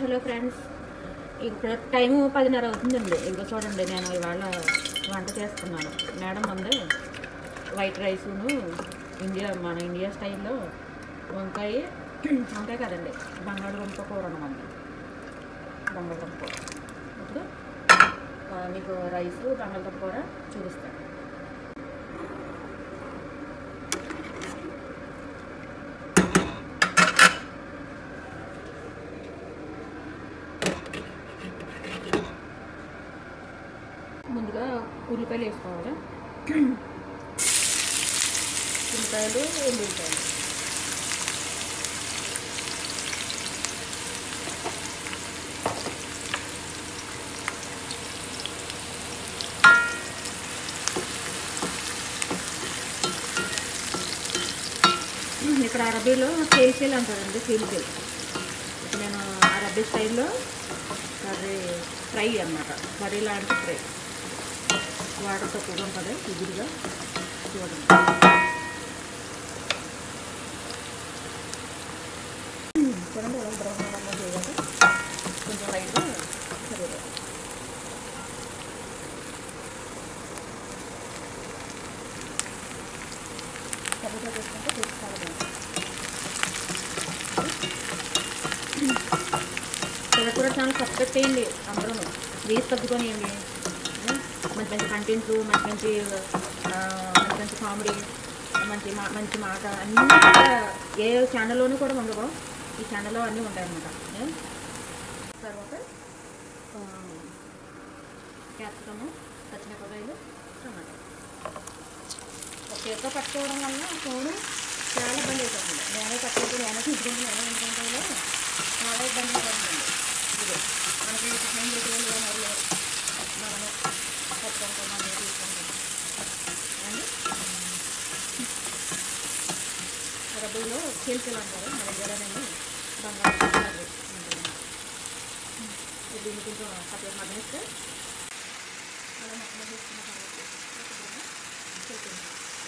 Hello friends ఇప్పుడు time పదిన్నర అవుతుందండి ఇదిగో చూడండి నేను ఇవాళ వంట చేస్తున్నాను మేడం ఉంది వైట్ రైసును ఇండియా మన ఇండియా స్టైల్లో వంకాయ వంకాయ కదండి బంగాళదుంప కూర అన్నమాట బంగాళదుంప కూర ఇప్పుడు ఆ, మీకు రైసు బంగాళదుంప కూర చూపిస్తాను ముందుగా ఉల్లిపాయలు వేసుకోవాలి ఉల్లిపాయలు ఎండుల్లిపాయలు ఇక్కడ అరబీలో కేల్కేల్ అంటారండి కేల్కేల్ ఇప్పుడు నేను అరబీ స్టైల్లో కర్రీ ఫ్రై అన్నమాట కర్రీ లాంటి ఫ్రై వాటర్ తక్కువగా ఉంటుంది ఇదిగా చూడండి చూడండి ఎలా బ్రౌన్ రంగు చేయాలి కొంచెం లైట్గా సరిపోతుంది కర్రీలో చేసుకుంటే టేస్ట్ చాలా బాగుంటుంది కూడా చాలా సబ్స్క్రైబ్ చేయండి అందరూ వేసి తగ్గుకొనియండి మంచి మంచి కంటెంట్లు మంచి మంచి ఆ, మంచి మంచి కామెడీ మంచి మా మంచి మాట అన్నీ కూడా ఏ ఛానల్లోనూ కూడా ఉండవు ఈ ఛానల్లో అన్నీ ఉంటాయన్నమాట ఏ? తర్వాత క్యాప్సికము పచ్చిమిరపకాయలు టమాటా ఒక చేతితో పట్టుకోవడం వల్ల ఫోను చాలా ఇబ్బంది అయిపోతుంది నేనే పట్టుకుంటూ నేనే తీసుకుంటూ నేనే ఎందుకంటే చాలా ఇబ్బంది అయిపోతుంది ఇది మనకి చికెన్ చేసేవాళ్ళు కానీ ఎవరు లేరు మనము పట్టుకుంటాం మనం తీసుకుంటాం అండి రబ్బులో చీల్చలు అంటారు మన దగ్గరనేమో బంగాళ దీన్ని కొంచెం పక్కన మగ్గనిస్తే అలా మొత్తం వేసుకున్న తర్వాత చేసేయండి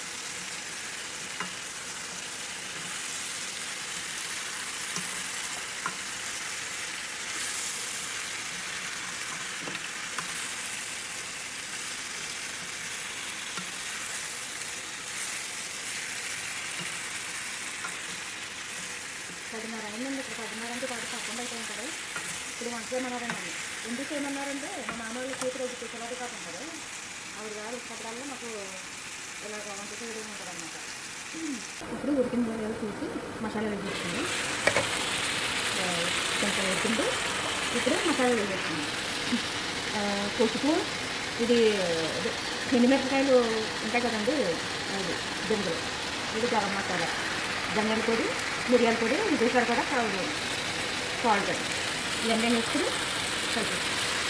పదిన్నర అయిందండి ఇప్పుడు పదిన్నర అంటే పది పక్కన అయితే ఉంటారు ఇప్పుడు వంట చేయమన్నారండి ఎందుకు చేయమన్నారంటే మా మామ వాళ్ళ కూతురు ఒకటి పిల్లలు కాదు ఉంటారు ఆవిడ గారు వచ్చినప్పుడల్లా మాకు ఇలాగ వంట చేయడం ఉంటుంది అనమాట ఇప్పుడు ఉడికిన వేయాలి చూసి మసాలా వేసేస్తుంది కొంచెం ఉడికింది ఇప్పుడు మసాలా వేసేస్తుంది పసుపు ఇది అదే ఎండుమిరపకాయలు ఉంటాయి కదండి అది గింజలు ఇది గరం మసాలా ధనియాల పొడి మిరియాల పొడి ఇది సరిపడా కావాలి సాల్ట్ ఇవన్నీ వేసుకుని కలిపి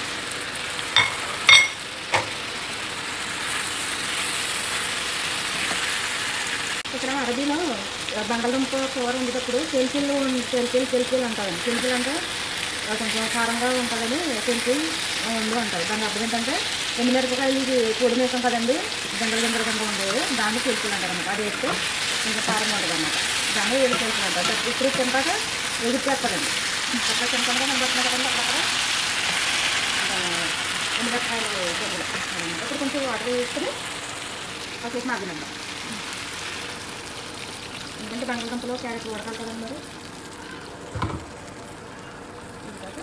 ఇక్కడ అరబీలో బంగాళదుంప కూర వండేటప్పుడు చెల్కిలు చెల్కిలు చెల్కిలు అంటారండి చెల్కిలు అంటే ఆ, కొంచెం కారంగా ఉంటుందని చెల్కిలు ఉండు అంటారు దాని అర్థం ఏంటంటే ఎండుమిరపకాయలు ఇది పొడి వేసాం కదండి గింజలు గింజలు కింద ఉండేది దాన్ని చెల్కిలు అంటారు అనమాట అది వేస్తే కొంచెం కారంగా ఉంటుంది అనమాట దాన్ని వేడి చెల్కిలు అంటారు ఇప్పుడు తింటాక ఎగిరిచేస్తారండి అక్కడ తింటాక మనం పెట్టిన కదండి అక్కడ ఎండుమిరపకాయలు గింజలు ఇప్పుడు కొంచెం వాటర్ వేసుకుని కాసేపు మగ్గనండి ఎందుకంటే బంగాళదుంపలో క్యారెట్ ఉడకాలి కదండి మరి ఉడికాక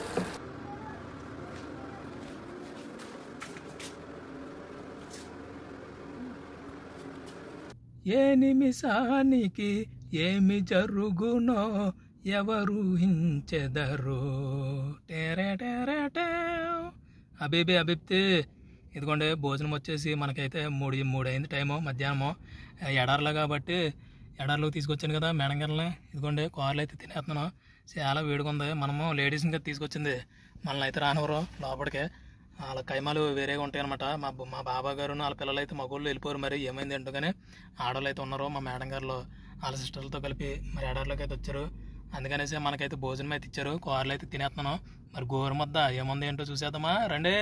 ఏ నిమిషానికి ఏమి జరుగునో ఎవరు హించెదరు టేరే టేరే టేవ్. అబీబీ అబిబ్తి ఇదిగోండి భోజనం వచ్చేసి మనకైతే మూడు మూడు అయింది టైము మధ్యాహ్నము ఎడార్లో కాబట్టి ఎడార్లోకి తీసుకొచ్చాను కదా మేడం గారిని ఇదిగోండి కూరలు అయితే తినేస్తున్నాను చాలా వేడిగా ఉంది మనము లేడీస్ని కదా తీసుకొచ్చింది మనల్ని అయితే రానివ్వరు లోపలికి వాళ్ళ కైమాలు వేరేగా ఉంటాయి అనమాట మా బ- మా బాబా గారు వాళ్ళ పిల్లలు అయితే మగోళ్ళు వెళ్ళిపోరు మరి ఏమైంది ఏంటో కానీ ఆడవాళ్ళు అయితే ఉన్నారు మా మేడం గారు వాళ్ళ సిస్టర్లతో కలిపి మరి ఎడార్లోకి అయితే వచ్చారు అందుకనేసి మనకైతే భోజనం అయితే ఇచ్చారు కూరలు అయితే తినేస్తున్నాను మరి గోరు ముద్ద ఏముంది ఏంటో చూసేద్దామా రండి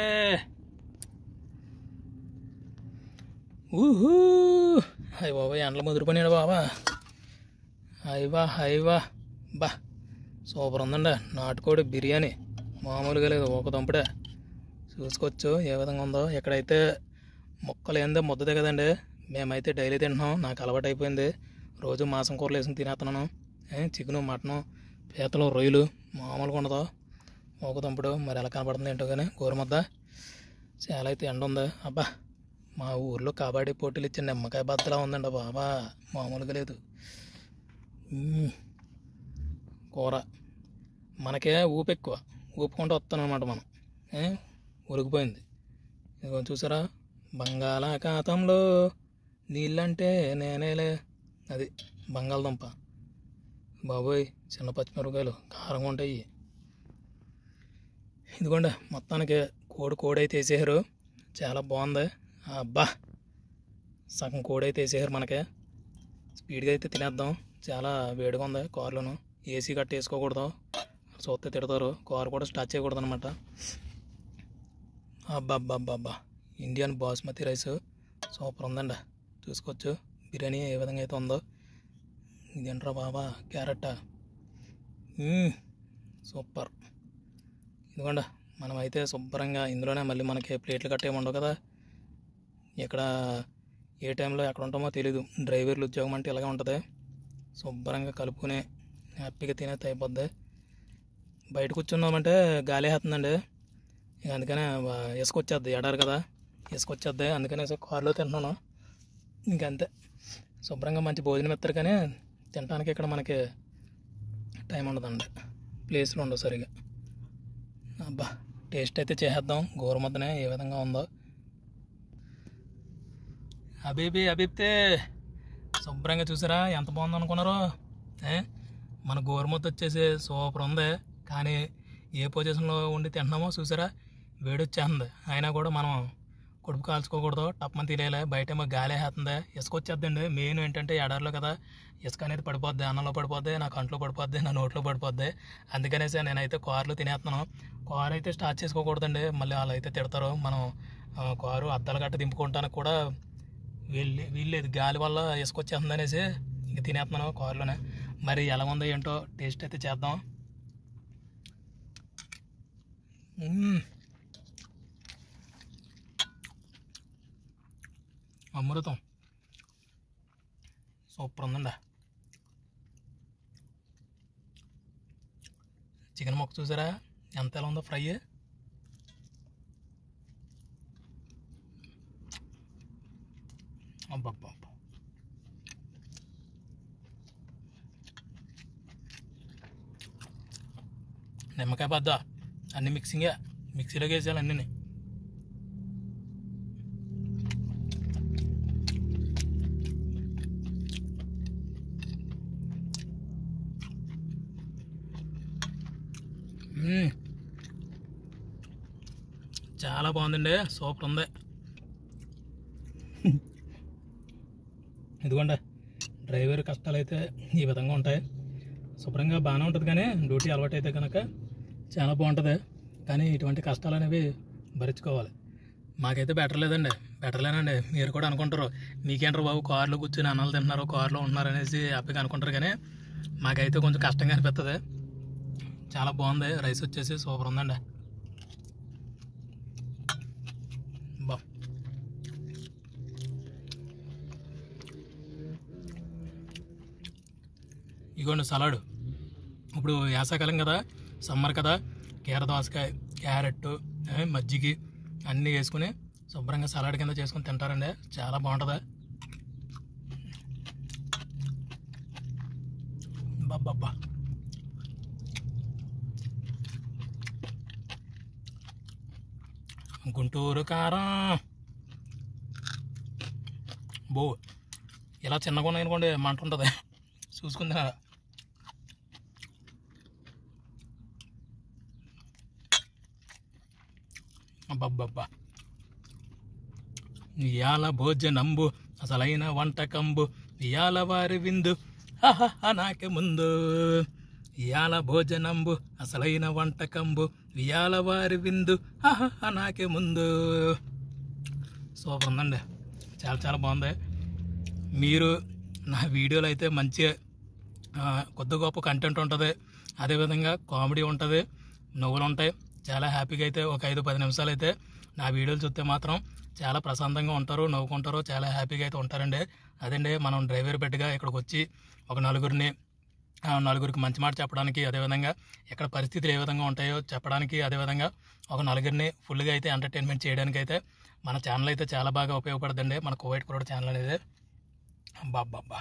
ఊహూ అయ్య బాబా ఎండలు ముదిరిపోయాడు బాబా హైవా హైవా బా సూపర్ ఉందండి నాటుకోడి బిర్యానీ మామూలుగా లేదు ఒక దంపుడే చూసుకోవచ్చు ఏ విధంగా ఉందో ఇక్కడైతే మొక్కలు ఏందో ముద్దదే కదండి మేమైతే డైలీ తింటున్నాం నాకు అలవాటు అయిపోయింది రోజు మాంసం కూరలు వేసుకుని తినేస్తున్నాను ఏ, చికెను మటను పీతలు రొయ్యలు మామూలుగా ఉండదు ఒక దంపుడు మరి ఎలా కనపడుతుంది ఏంటో కానీ గోరుముద్ద చాలా అయితే ఎండ ఉంది అబ్బా మా ఊర్లో కబడ్డీ పోటీలు ఇచ్చిన నిమ్మకాయ బద్దలా ఉందండి బాబా మామూలుగా లేదు మ్మ్. కూర మనకే ఊపు ఎక్కువ ఊపుకుంటూ వస్తాను అనమాట మనం ఏ? ఉరికిపోయింది ఇదిగో చూసారా బంగాళాఖాతంలో నీళ్ళంటే నేనేలే అది బంగాళదుంప బాబోయ్ చిన్న పచ్చిమిరపకాయలు కారంగా ఉంటాయి ఇదిగోండి మొత్తానికి కోడి కోడి అయితే వేసేసారు చాలా బాగుంది అబ్బా సగం కోడి అయితే వేసేసారు మనకి స్పీడ్గా అయితే తినేద్దాం చాలా వేడిగా ఉంది కారులోను ఏసీ గట్ట వేసుకోకూడదు చూస్తే తిడతారు కారు కూడా స్టార్ట్ చేయకూడదు అనమాట అబ్బా ఇండియన్ బాస్మతి రైస్ సూపర్ ఉందండి చూసుకోవచ్చు బిర్యానీ ఏ విధంగా అయితే ఉందో ఇదేంట్రా బాబా క్యారెట్ సూపర్ ఇదిగోండి మనం అయితే శుభ్రంగా ఇందులోనే మళ్ళీ మనకి ప్లేట్లు కట్ట ఏమి ఉండవు కదా ఇక్కడ ఏ టైంలో ఎక్కడ ఉంటామో తెలీదు డ్రైవర్లు ఉద్యోగం అంటే ఇలాగే ఉంటుంది శుభ్రంగా కలుపుకుని హ్యాపీగా తినేది అయిపోద్ది బయట కూర్చున్నామంటే గాలి వేస్తుందండి ఇక అందుకనే వా- ఇసుక వచ్చేద్ది ఎడారు కదా ఇసుక వచ్చేద్ది అందుకనే సో కారులో తింటున్నాను ఇంకంతే శుభ్రంగా మంచి భోజనం ఇస్తారు కానీ తినడానికి ఇక్కడ మనకి టైం ఉండదండి ప్లేస్లు ఉండవు సరిగా అబ్బా టేస్ట్ అయితే చేసేద్దాం గోరుముద్దనే ఏ విధంగా ఉందో అబీబీ అబీబ్తే శుభ్రంగా చూసారా ఎంత బాగుంది అనుకున్నారు ఏ? మన గోరుముద్ద వచ్చేసి సూపర్ ఉంది కానీ ఏ పొజిషన్లో ఉండి తింటున్నామో చూసారా వేడి వచ్చేస్తుంది అయినా కూడా మనం కడుపు కాల్చుకోకూడదు టప్మని తినేయాలి బయట ఏమో గాలి వేస్తుంది ఇసుక వచ్చేద్దండి మెయిన్ ఏంటంటే ఎడారిలో కదా ఇసుక అనేది పడిపోద్ది అన్నంలో పడిపోద్ది నా కంట్లో పడిపోద్ది నా నోట్లో పడిపోద్ది అందుకనేసి నేనైతే కారులో తినేస్తున్నాను కారు అయితే స్టార్ట్ చేసుకోకూడదండి మళ్ళీ వాళ్ళు అయితే తిడతారు మనం ఆ, కారు అద్దాలు గట్ట దింపుకుంటానికి కూడా వెళ్ళి వీల్లేదు గాలి వల్ల ఇసుక వచ్చేస్తుంది అనేసి ఇంక తినేస్తున్నాను కారులోనే మరి ఎలా ఉందో ఏంటో టేస్ట్ అయితే చేద్దాం మ్మ్. అమృతం సూపర్ ఉందండి చికెన్ మొక్క చూసారా ఎంత ఎలా ఉందో ఫ్రై అబ్బబ్బా నిమ్మకాయ బద్ద అన్ని మిక్సింగే మిక్సీలోకి వేసేయాలి అన్నీ మ్మ్. చాలా బాగుందండి సూపర్ ఉంది ఇదిగోండి డ్రైవర్ కష్టాలు అయితే ఈ విధంగా ఉంటాయి శుభ్రంగా బాగానే ఉంటుంది కానీ డ్యూటీ అలవాటు అయితే కనుక చాలా బాగుంటుంది కానీ ఇటువంటి కష్టాలు అనేవి భరించుకోవాలి మాకైతే బెటర్ లేదండి బెటర్ లేనండి మీరు కూడా అనుకుంటారు మీకేంటారు బాబు కార్లో కూర్చొని అన్నాలు తింటున్నారు కార్లో ఉంటున్నారు అనేసి హ్యాపీగా అనుకుంటారు కానీ మాకైతే కొంచెం కష్టంగా అనిపిస్తుంది చాలా బాగుంది రైస్ వచ్చేసి సూపర్ ఉందండి బా ఇగోండి సలాడ్ ఇప్పుడు వేసాకాలం కదా సమ్మర్ కదా కీర దోసకాయ క్యారెట్ ఏ, మజ్జిగి అన్నీ వేసుకుని శుభ్రంగా సలాడ్ కింద చేసుకుని తింటారండి చాలా బాగుంటుంది బాబ్బా గుంటూరు కారం బో ఇలా చిన్నగా ఉన్నాయి అనుకోండి మంట ఉంటుంది చూసుకుంది అబ్బబ్బబ్బా ఇయాల భోజనంబు అసలైన వంటకంబు ఇయాల వారి విందు హహ నాకే ముందు ఇయాల భోజనంబు అసలైన వంటకంబు ఇయాల వారి విందు హహ నాకే ముందు సూపర్ ఉందండి చాలా చాలా బాగుంది మీరు నా వీడియోలో అయితే మంచిగా ఆ, కొద్ది గొప్ప కంటెంట్ ఉంటుంది అదేవిధంగా కామెడీ ఉంటుంది నవ్వులు ఉంటాయి చాలా హ్యాపీగా అయితే ఒక ఐదు పది నిమిషాలు అయితే నా వీడియోలు చూస్తే మాత్రం చాలా ప్రశాంతంగా ఉంటారు నవ్వుకుంటారు చాలా హ్యాపీగా అయితే ఉంటారండి అదండి మనం డ్రైవర్ పెట్టగా ఇక్కడికి వచ్చి ఒక నలుగురిని ఆ, నలుగురికి మంచి మాట చెప్పడానికి అదేవిధంగా ఇక్కడ పరిస్థితులు ఏ విధంగా ఉంటాయో చెప్పడానికి అదేవిధంగా ఒక నలుగురిని ఫుల్గా అయితే ఎంటర్టైన్మెంట్ చేయడానికి అయితే మన ఛానల్ అయితే చాలా బాగా ఉపయోగపడుతుంది మన కోవైట్ కూడా ఛానల్ అనేది బాబ్బా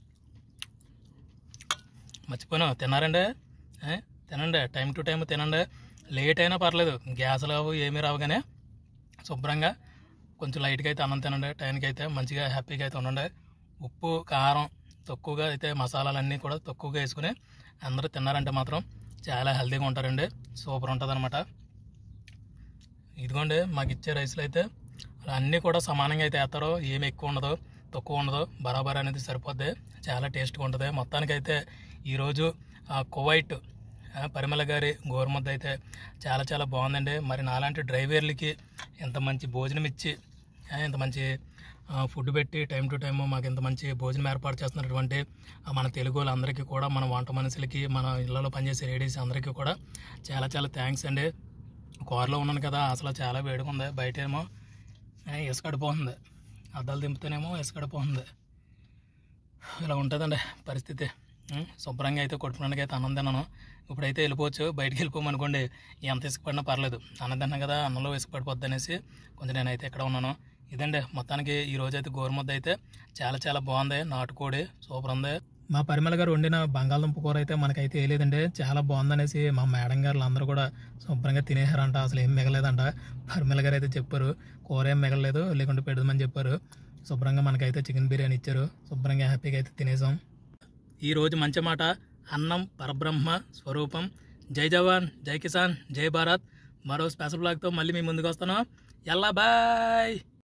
మర్చిపోయాను తిన్నారండి ఏ? తినండి టైం టు టైం తినండి లేట్ అయినా పర్లేదు గ్యాస్ రావు ఏమీ రావు కానీ శుభ్రంగా కొంచెం లైట్గా అయితే అన్నం తినండి టైంకి అయితే మంచిగా హ్యాపీగా అయితే ఉండండి ఉప్పు కారం తక్కువగా అయితే మసాలాలన్నీ కూడా తక్కువగా వేసుకుని అందరూ తిన్నారంటే మాత్రం చాలా హెల్తీగా ఉంటారండి సూపర్ ఉంటుంది అనమాట ఇదిగోండి మాకు ఇచ్చే రైస్లు అయితే అన్నీ కూడా సమానంగా అయితే వేస్తారో ఏమి ఎక్కువ ఉండదు తక్కువ ఉండదు బరాబర్ అనేది సరిపోద్ది చాలా టేస్ట్గా ఉంటుంది మొత్తానికైతే ఈరోజు ఆ, కువైట్ ఆ, పరిమళ గారి గోరుముద్ద అయితే చాలా చాలా బాగుందండి మరి నాలాంటి డ్రైవర్లకి ఇంత మంచి భోజనం ఇచ్చి ఆ, ఇంత మంచి ఆ, ఫుడ్ పెట్టి టైం టు టైం మాకు ఇంత మంచి భోజనం ఏర్పాటు చేస్తున్నటువంటి ఆ, మన తెలుగు వాళ్ళందరికీ కూడా మన వంట మనుషులకి మన ఇళ్ళలో పనిచేసే లేడీస్ అందరికీ కూడా చాలా చాలా థ్యాంక్స్ అండి కూరలో ఉన్నాను కదా అసలు చాలా వేడిగా ఉంది బయట ఏమో ఆ, ఇసుకడిపోతుంది అద్దాలు దింపుతేనేమో ఇసుకడిపోతుంది ఇలా ఉంటుందండి పరిస్థితి ఉం, శుభ్రంగా అయితే కొట్టుకున్నానికి అయితే అన్నం తిన్నాను ఇప్పుడైతే వెళ్ళిపోవచ్చు బయటికి వెళ్ళిపోమనుకోండి ఎంత ఇసుక పడినా పర్లేదు అన్నం తిన్నా కదా అన్నంలో ఇసుక పడిపోద్ది అనేసి కొంచెం నేనైతే ఇక్కడ ఉన్నాను ఇదండి మొత్తానికి ఈ రోజు అయితే గోరుముద్ద అయితే చాలా చాలా బాగుంది నాటుకోడి సూపర్ ఉంది మా పరిమళ గారు వండిన బంగాళదుంప కూర అయితే మనకైతే వేయలేదండి చాలా బాగుందనేసి మా మేడం గారు అందరూ కూడా శుభ్రంగా తినేసారంట అసలు ఏం మిగలేదంట పరిమళ గారు అయితే చెప్పారు కూర ఏం మిగలలేదు లేకుంటే పెడదామని చెప్పారు శుభ్రంగా మనకైతే చికెన్ బిర్యానీ ఇచ్చారు శుభ్రంగా హ్యాపీగా అయితే తినేసాం ఈ రోజు మంచి మాట అన్నం పరబ్రహ్మ స్వరూపం జై జవాన్ జై కిసాన్ జై భారత్ మరో స్పెషల్ బ్లాగ్తో మళ్ళీ మీ ముందుకు వస్తాను ఎల్లా బాయ్